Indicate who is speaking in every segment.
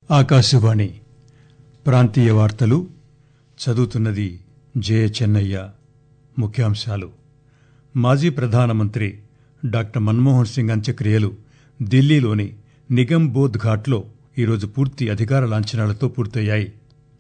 Speaker 1: ఆకాశవాణి ప్రాంతీయ వార్తలు చదువుతున్నది జే చెన్నయ్య ముఖ్యాంశాలు మాజీ ప్రధానమంత్రి డాక్టర్ మన్మోహన్ సింగ్ అంత్యక్రియలు ఢిల్లీలోని నిగమ్ బోధ్ ఘాట్లో ఈరోజు పూర్తి అధికార లాంఛనాలతో పూర్తయ్యాయి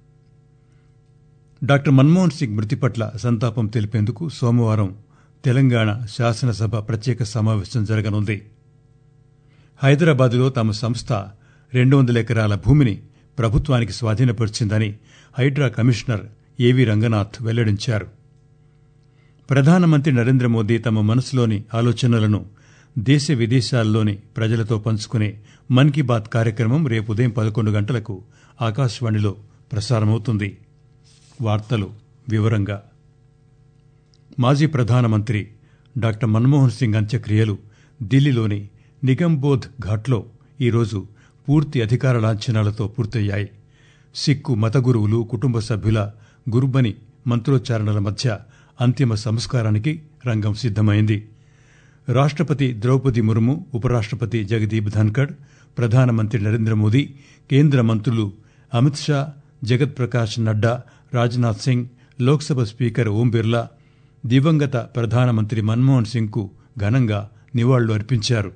Speaker 1: డాక్టర్ మన్మోహన్ సింగ్ మృతి పట్ల సంతాపం తెలిపేందుకు సోమవారం తెలంగాణ శాసనసభ ప్రత్యేక సమావేశం జరగనుంది హైదరాబాదులో తమ సంస్థ రెండు వందల ఎకరాల భూమిని ప్రభుత్వానికి స్వాధీనపరిచిందని హైడ్రా కమిషనర్ ఏవి రంగనాథ్ వెల్లడించారు ప్రధానమంత్రి నరేంద్ర మోదీ తమ మనసులోని ఆలోచనలను దేశ విదేశాల్లోని ప్రజలతో పంచుకునే మన్ కీ బాత్ కార్యక్రమం రేపు ఉదయం పదకొండు గంటలకు ఆకాశవాణిలో ప్రసారమవుతుంది వార్తలు వివరంగా మాజీ ప్రధానమంత్రి డాక్టర్ మన్మోహన్ సింగ్ అంత్యక్రియలు ఢిల్లీలోని నిగంబోధ్ ఘాట్లో ఈరోజు పూర్తి అధికార లాంఛనాలతో పూర్తయ్యాయి సిక్కు మత గురువులు కుటుంబ సభ్యుల గురుబని మంత్రోచ్చారణల మధ్య అంతిమ సంస్కారానికి రంగం సిద్దమైంది రాష్టపతి ద్రౌపది ముర్ము ఉపరాష్టపతి జగదీప్ ధన్కడ్ ప్రధానమంత్రి నరేంద్ర మోదీ కేంద్ర మంత్రులు అమిత్ షా జగత్ ప్రకాష్ నడ్డా రాజ్నాథ్ సింగ్ లోక్సభ స్పీకర్ ఓం బిర్లా దివంగత ప్రధానమంత్రి మన్మోహన్ సింగ్ కు ఘనంగా నివాళులు అర్పించారు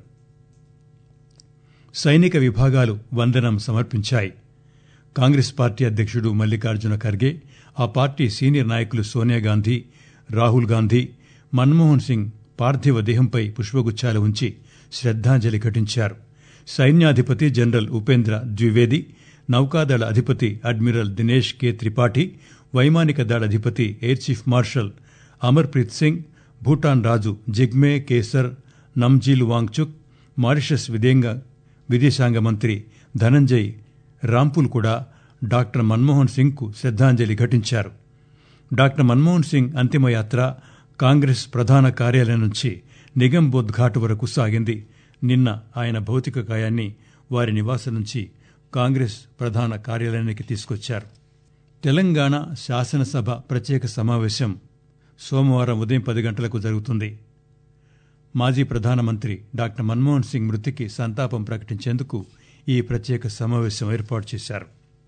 Speaker 1: సైనిక విభాగాలు వందనం సమర్పించాయి కాంగ్రెస్ పార్టీ అధ్యక్షుడు మల్లికార్జున ఖర్గే ఆ పార్టీ సీనియర్ నాయకులు సోనియాగాంధీ రాహుల్ గాంధీ మన్మోహన్ సింగ్ పార్థివ దేహంపై పుష్పగుచ్చాలు ఉంచి శ్రద్దాంజలి ఘటించారు సైన్యాధిపతి జనరల్ ఉపేంద్ర ద్వివేది నౌకాదళ అధిపతి అడ్మిరల్ దినేష్ కె త్రిపాఠి వైమానిక దళ అధిపతి air chief marshal Amarpreet Singh Bhutan రాజు జిగ్మే కేసర్ నమ్జీల్ వాంగ్చుక్ మారిషస్ విదేంగ విదేశాంగ మంత్రి ధనంజయ్ రాంపుల్ కూడా డాక్టర్ మన్మోహన్ సింగ్ కు శ్రద్దాంజలి ఘటించారు డాక్టర్ మన్మోహన్ సింగ్ అంతిమయాత్ర కాంగ్రెస్ ప్రధాన కార్యాలయం నుంచి నిగంబోధ్ ఘాట్ వరకు సాగింది నిన్న ఆయన భౌతిక కాయాన్ని వారి నివాసం నుంచి కాంగ్రెస్ ప్రధాన కార్యాలయానికి తీసుకొచ్చారు తెలంగాణ శాసనసభ ప్రత్యేక సమావేశం సోమవారం ఉదయం పది గంటలకు జరుగుతుంది మాజీ ప్రధానమంత్రి డాక్టర్ మన్మోహన్ సింగ్ మృతికి సంతాపం ప్రకటించేందుకు ఈ ప్రత్యేక సమావేశం ఏర్పాటు చేశారు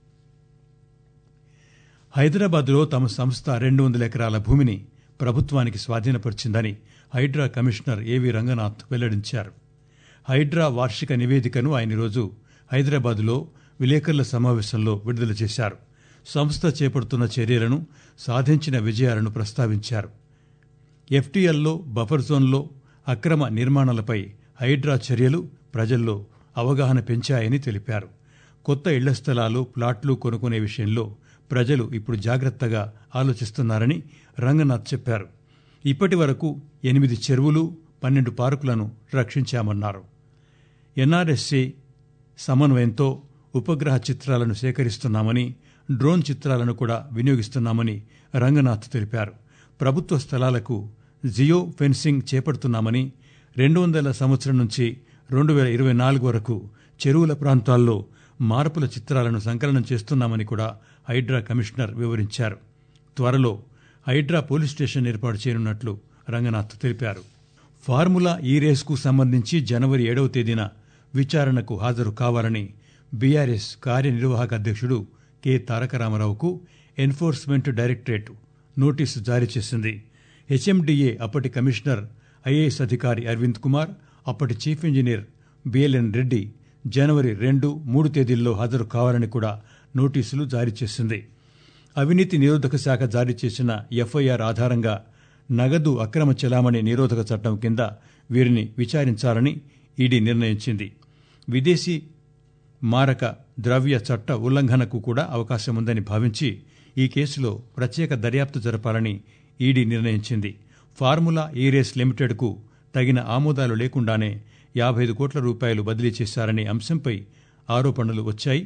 Speaker 1: హైదరాబాద్లో తమ సంస్థ రెండు వందల ఎకరాల భూమిని ప్రభుత్వానికి స్వాధీనపరిచిందని హైడ్రా కమిషనర్ ఏవి రంగనాథ్ వెల్లడించారు హైడ్రా వార్షిక నివేదికను ఆయన ఈరోజు హైదరాబాద్లో విలేకరుల సమావేశంలో విడుదల చేశారు సంస్థ చేపడుతున్న చర్యలను సాధించిన విజయాలను ప్రస్తావించారు ఎఫ్టీఎల్లో బఫర్ జోన్లో అక్రమ నిర్మాణాలపై హైడ్రా చర్యలు ప్రజల్లో అవగాహన పెంచాయని తెలిపారు కొత్త ఇళ్ల స్థలాలు ప్లాట్లు కొనుక్కునే విషయంలో ప్రజలు ఇప్పుడు జాగ్రత్తగా ఆలోచిస్తున్నారని రంగనాథ్ చెప్పారు ఇప్పటి వరకు ఎనిమిది చెరువులు పన్నెండు పార్కులను రక్షించామన్నారు ఎన్ఆర్ఎస్సి సమన్వయంతో ఉపగ్రహ చిత్రాలను సేకరిస్తున్నామని డ్రోన్ చిత్రాలను కూడా వినియోగిస్తున్నామని రంగనాథ్ తెలిపారు ప్రభుత్వ స్థలాలకు జియో ఫెన్సింగ్ చేపడుతున్నామని రెండు వందల సంవత్సరం నుంచి రెండు వేల ఇరవై నాలుగు వరకు చెరువుల ప్రాంతాల్లో మార్పుల చిత్రాలను సంకలనం చేస్తున్నామని కూడా హైడ్రా కమిషనర్ వివరించారు త్వరలో హైడ్రా పోలీస్ స్టేషన్ ఏర్పాటు చేయనున్నట్లు రంగనాథ్ తెలిపారు ఫార్ములా ఈ రేసుకు సంబంధించి జనవరి ఏడవ తేదీన విచారణకు హాజరు కావాలని బీఆర్ఎస్ కార్యనిర్వాహక అధ్యక్షుడు కె తారక రామారావుకు ఎన్ఫోర్స్మెంట్ డైరెక్టరేట్ నోటీసు జారీ చేసింది హెచ్ఎండిఏ అప్పటి కమిషనర్ ఐఏఎస్ అధికారి అరవింద్ కుమార్ అప్పటి చీఫ్ ఇంజనీర్ బిఎల్ఎన్ రెడ్డి జనవరి రెండు మూడు తేదీల్లో హాజరు కావాలని కూడా నోటీసులు జారీ చేసింది అవినీతి నిరోధక శాఖ జారీ చేసిన ఎఫ్ఐఆర్ ఆధారంగా నగదు అక్రమ చెలామణి నిరోధక చట్టం కింద వీరిని విచారించాలని ఈడీ నిర్ణయించింది విదేశీ మారక ద్రవ్య చట్ట ఉల్లంఘనకు కూడా అవకాశం ఉందని భావించి ఈ కేసులో ప్రత్యేక దర్యాప్తు జరపాలని ఈడీ నిర్ణయించింది ఫార్ములా ఈరేస్ లిమిటెడ్కు తగిన ఆమోదాలు లేకుండానే యాభై ఐదు కోట్ల రూపాయలు బదిలీ చేశారనే అంశంపై ఆరోపణలు వచ్చాయి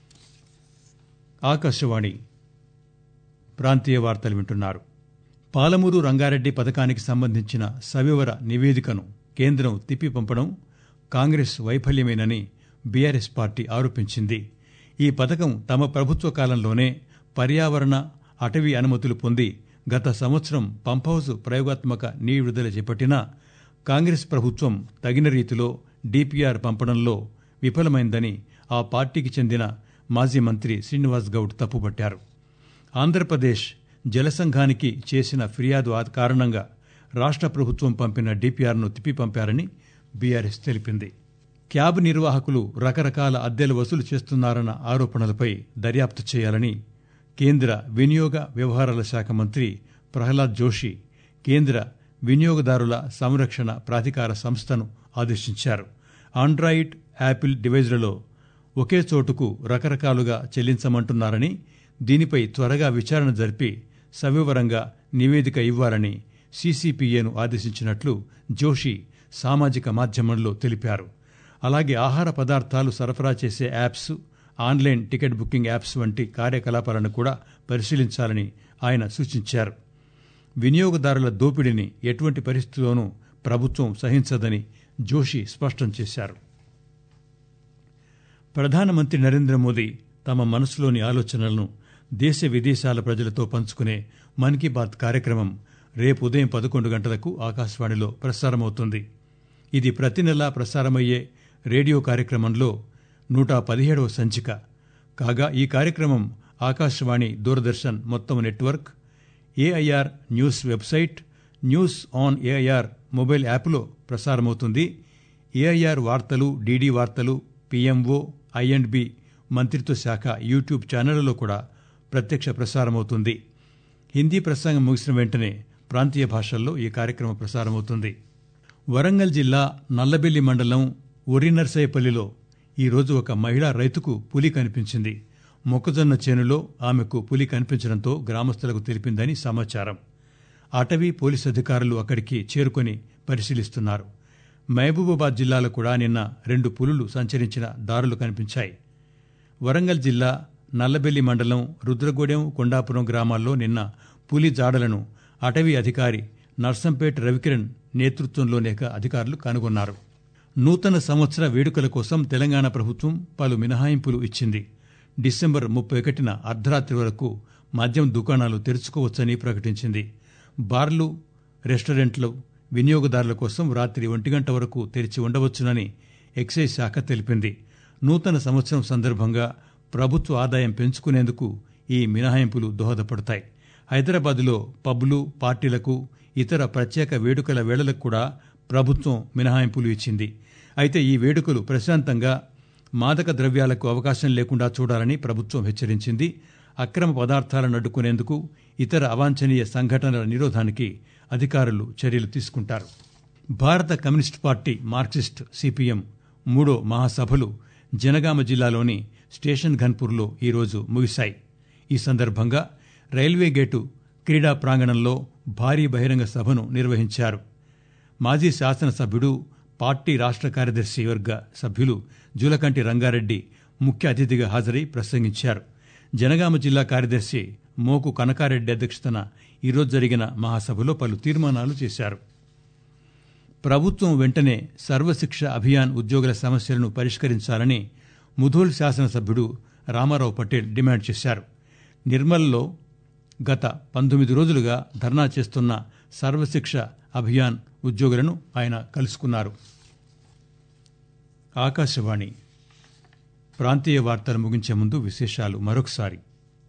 Speaker 1: ఆకాశవాణి ప్రాంతీయ వార్తలు వింటున్నారు పాలమూరు రంగారెడ్డి పథకానికి సంబంధించిన సవివర నివేదికను కేంద్రం తిప్పి పంపడం కాంగ్రెస్ వైఫల్యమేనని బీఆర్ఎస్ పార్టీ ఆరోపించింది ఈ పథకం తమ ప్రభుత్వ కాలంలోనే పర్యావరణ అటవీ అనుమతులు పొంది గత సంవత్సరం పంప్హౌస్ ప్రయోగాత్మక నీటి విడుదల చేపట్టినా కాంగ్రెస్ ప్రభుత్వం తగిన రీతిలో డీపీఆర్ పంపడంలో విఫలమైందని ఆ పార్టీకి చెందిన మాజీ మంత్రి శ్రీనివాస్ గౌడ్ తప్పుపట్టారు ఆంధ్రప్రదేశ్ జలసంఘానికి చేసిన ఫిర్యాదు కారణంగా రాష్ట ప్రభుత్వం పంపిన డిపిఆర్ను తిప్పి పంపారని బీఆర్ఎస్ తెలిపింది క్యాబ్ నిర్వాహకులు రకరకాల అద్దెలు వసూలు చేస్తున్నారన్న ఆరోపణలపై దర్యాప్తు చేయాలని కేంద్ర వినియోగ వ్యవహారాల శాఖ మంత్రి ప్రహ్లాద్ జోషి కేంద్ర వినియోగదారుల సంరక్షణ ప్రాధికార సంస్థను ఆదేశించారు ఆండ్రాయిడ్ యాపిల్ డివైజ్లలో ఒకే చోటుకు రకరకాలుగా చెల్లించమంటున్నారని దీనిపై త్వరగా విచారణ జరిపి సవివరంగా నివేదిక ఇవ్వాలని సీసీపీఏను ఆదేశించినట్లు జోషి సామాజిక మాధ్యమంలో తెలిపారు అలాగే ఆహార పదార్థాలు సరఫరా చేసే apps online ticket booking apps వంటి కార్యకలాపాలను కూడా పరిశీలించాలని ఆయన సూచించారు వినియోగదారుల దోపిడీని ఎటువంటి పరిస్థితుల్లోనూ ప్రభుత్వం సహించదని జోషి స్పష్టం చేశారు ప్రధానమంత్రి నరేంద్ర మోదీ తమ మనసులోని ఆలోచనలను దేశ విదేశాల ప్రజలతో పంచుకునే మన్ కీ బాత్ కార్యక్రమం రేపు ఉదయం పదకొండు గంటలకు ఆకాశవాణిలో ప్రసారమవుతుంది ఇది ప్రతి నెలా ప్రసారమయ్యే రేడియో కార్యక్రమంలో నూట పదిహేడవ సంచిక కాగా ఈ కార్యక్రమం ఆకాశవాణి దూరదర్శన్ మొత్తం network AIR news website news on AIR mobile యాప్లో ప్రసారమవుతుంది ఏఐఆర్ వార్తలు డీడీ వార్తలు పీఎంఓ ఐఎండ్ బి మంత్రిత్వ శాఖ యూట్యూబ్ ఛానళ్లలో కూడా ప్రత్యక్ష ప్రసారమవుతుంది హిందీ ప్రసంగం ముగిసిన వెంటనే ప్రాంతీయ భాషల్లో ఈ కార్యక్రమం ప్రసారమవుతుంది వరంగల్ జిల్లా నల్లబెల్లి మండలం ఒరినర్సయ్యపల్లిలో ఈరోజు ఒక మహిళా రైతుకు పులి కనిపించింది మొక్కజొన్న చేనులో ఆమెకు పులి కనిపించడంతో గ్రామస్తులకు తెలిపిందని సమాచారం అటవీ పోలీసు అధికారులు అక్కడికి చేరుకొని పరిశీలిస్తున్నారు మహబూబాబాద్ జిల్లాలో కూడా నిన్న రెండు పులులు సంచరించిన దారులు కనిపించాయి వరంగల్ జిల్లా నల్లబెల్లి మండలం రుద్రగూడెం కొండాపురం గ్రామాల్లో నిన్న పులి జాడలను అటవీ అధికారి నర్సంపేట రవికిరణ్ నేతృత్వంలోని అధికారులు కనుగొన్నారు నూతన సంవత్సర వేడుకల కోసం తెలంగాణ ప్రభుత్వం పలు మినహాయింపులు ఇచ్చింది డిసెంబర్ ముప్పై ఒకటిన అర్ధరాత్రి వరకు మద్యం దుకాణాలు తెరుచుకోవచ్చని ప్రకటించింది బార్లు రెస్టారెంట్లు వినియోగదారుల కోసం రాత్రి ఒంటి గంట వరకు తెరిచి ఉండవచ్చునని ఎక్సైజ్ శాఖ తెలిపింది నూతన సంవత్సరం సందర్భంగా ప్రభుత్వ ఆదాయం పెంచుకునేందుకు ఈ మినహాయింపులు దోహదపడతాయి హైదరాబాద్లో పబ్లు పార్టీలకు ఇతర ప్రత్యేక వేడుకల వేళలకు కూడా ప్రభుత్వం మినహాయింపులు ఇచ్చింది అయితే ఈ వేడుకలు ప్రశాంతంగా మాదక ద్రవ్యాలకు అవకాశం లేకుండా చూడాలని ప్రభుత్వం హెచ్చరించింది అక్రమ పదార్థాలను అడ్డుకునేందుకు ఇతర అవాంఛనీయ సంఘటనల నిరోధానికి అధికారులు చర్యలు తీసుకుంటారు భారత కమ్యూనిస్టు పార్టీ మార్క్సిస్ట్ సిపిఎం మూడో మహాసభలు జనగామ జిల్లాలోని స్టేషన్ ఘన్పూర్లో ఈరోజు ముగిశాయి ఈ సందర్భంగా రైల్వే గేటు క్రీడా ప్రాంగణంలో భారీ బహిరంగ సభను నిర్వహించారు మాజీ శాసనసభ్యుడు పార్టీ రాష్ట్ర కార్యదర్శి వర్గ సభ్యులు జూలకంటి రంగారెడ్డి ముఖ్య అతిథిగా హాజరై ప్రసంగించారు జనగామ జిల్లా కార్యదర్శి మోకు కనకారెడ్డి అధ్యక్షతన ఈరోజు జరిగిన మహాసభలో పలు తీర్మానాలు చేశారు ప్రభుత్వం వెంటనే సర్వశిక్ష అభియాన్ ఉద్యోగుల సమస్యలను పరిష్కరించాలని ముధోల్ శాసనసభ్యుడు రామారావు పటేల్ డిమాండ్ చేశారు నిర్మల్లో గత పంతొమ్మిది రోజులుగా ధర్నా చేస్తున్న సర్వశిక్ష అభియాన్ ఉద్యోగులను ఆయన కలుసుకున్నారు ఆకాశవాణి ప్రాంతీయ వార్తలు ముగించే ముందు విశేషాలు మరొకసారి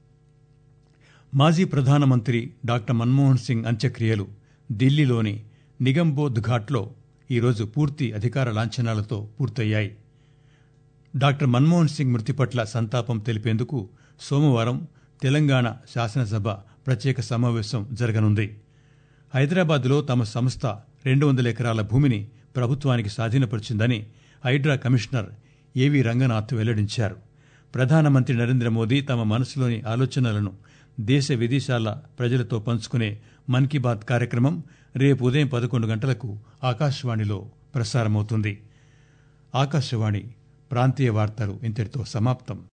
Speaker 1: మాజీ ప్రధానమంత్రి డాక్టర్ మన్మోహన్ సింగ్ అంత్యక్రియలు ఢిల్లీలోని నిగంబోధ్ ఘాట్లో ఈరోజు పూర్తి అధికార లాంఛనాలతో పూర్తయ్యాయి డాక్టర్ మన్మోహన్ సింగ్ మృతి పట్ల సంతాపం తెలిపేందుకు సోమవారం తెలంగాణ శాసనసభ ప్రత్యేక సమావేశం జరగనుంది హైదరాబాద్లో తమ సంస్థ రెండు వందల ఎకరాల భూమిని ప్రభుత్వానికి స్వాధీనపరిచిందని హైడ్రా కమిషనర్ ఏవి రంగనాథ్ వెల్లడించారు ప్రధానమంత్రి నరేంద్ర మోదీ తమ మనసులోని ఆలోచనలను దేశ విదేశాల ప్రజలతో పంచుకునే మన్ కీ బాత్ కార్యక్రమం రేపు ఉదయం పదకొండు గంటలకు ఆకాశవాణిలో ప్రసారమవుతుంది ఆకాశవాణి ప్రాంతీయ వార్తలు ఇంతటితో సమాప్తం